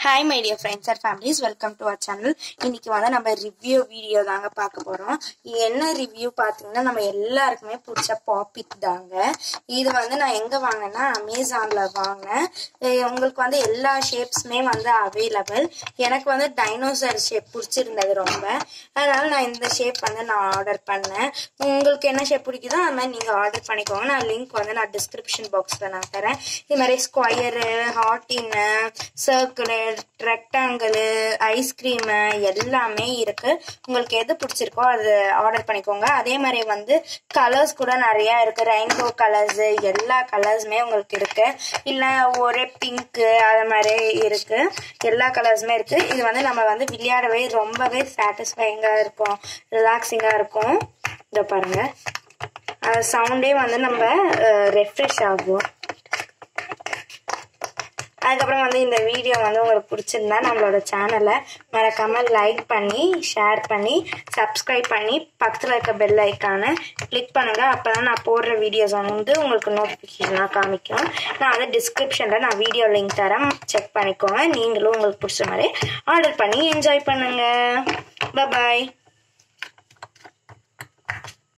hi my dear friends and families welcome to our channel இன்னைக்கு வந்து நம்ம review video தாங்க பார்க்க போகிறோம் என்ன ரிவ்யூ பார்த்தீங்கன்னா நம்ம எல்லாருக்குமே பிடிச்ச பாப்பிட் தாங்க இது வந்து நான் எங்கே வாங்கினேன்னா அமேசானில் வாங்கினேன் அஹ் உங்களுக்கு வந்து எல்லா ஷேப்ஸுமே வந்து அவைலபிள் எனக்கு வந்து டைனோசர் ஷேப் பிடிச்சிருந்தது ரொம்ப அதனால நான் இந்த ஷேப் வந்து நான் ஆர்டர் பண்ணேன் உங்களுக்கு என்ன ஷேப் பிடிக்குதோ அது மாதிரி நீங்கள் ஆர்டர் பண்ணிக்கோங்க நான் லிங்க் வந்து நான் டிஸ்கிரிப்ஷன் பாக்ஸில் நான் தரேன் இது மாதிரி ஸ்கொயரு ஹார்டின்னு சர்க்கிளு ரெக்டாங்கிள் ஐஸ்கிரீமு எல்லாமே இருக்கு உங்களுக்கு எது பிடிச்சிருக்கோ அது ஆர்டர் பண்ணிக்கோங்க அதே மாதிரி வந்து கலர்ஸ் கூட நிறைய இருக்கு ரெயின்போ கலர்ஸ் எல்லா கலர்ஸுமே உங்களுக்கு இருக்கு இல்ல ஒரே பிங்க்கு அது மாதிரி இருக்கு எல்லா கலர்ஸுமே இருக்கு இது வந்து நம்ம வந்து விளையாடவே ரொம்பவே சாட்டிஸ்ஃபைங்கா இருக்கும் ரிலாக்ஸிங்கா இருக்கும் இதை பாருங்க சவுண்டே வந்து நம்ம ரெஃப்ரெஷ் ஆகும் அதுக்கப்புறம் வந்து இந்த வீடியோ வந்து உங்களுக்கு பிடிச்சிருந்தா நம்மளோட சேனலை மறக்காம லைக் பண்ணி ஷேர் பண்ணி சப்ஸ்கிரைப் பண்ணி பக்கத்தில் இருக்க பெல் ஐக்கானை கிளிக் பண்ணுங்க அப்பதான் நான் போடுற வீடியோஸ் வந்து உங்களுக்கு நோட்டிஃபிகேஷனாக காமிக்கும் நான் வந்து டிஸ்கிரிப்ஷனில் நான் வீடியோ லிங்க் தரேன் செக் பண்ணிக்கோங்க நீங்களும் உங்களுக்கு பிடிச்ச மாதிரி ஆர்டர் பண்ணி என்ஜாய் பண்ணுங்க பாய்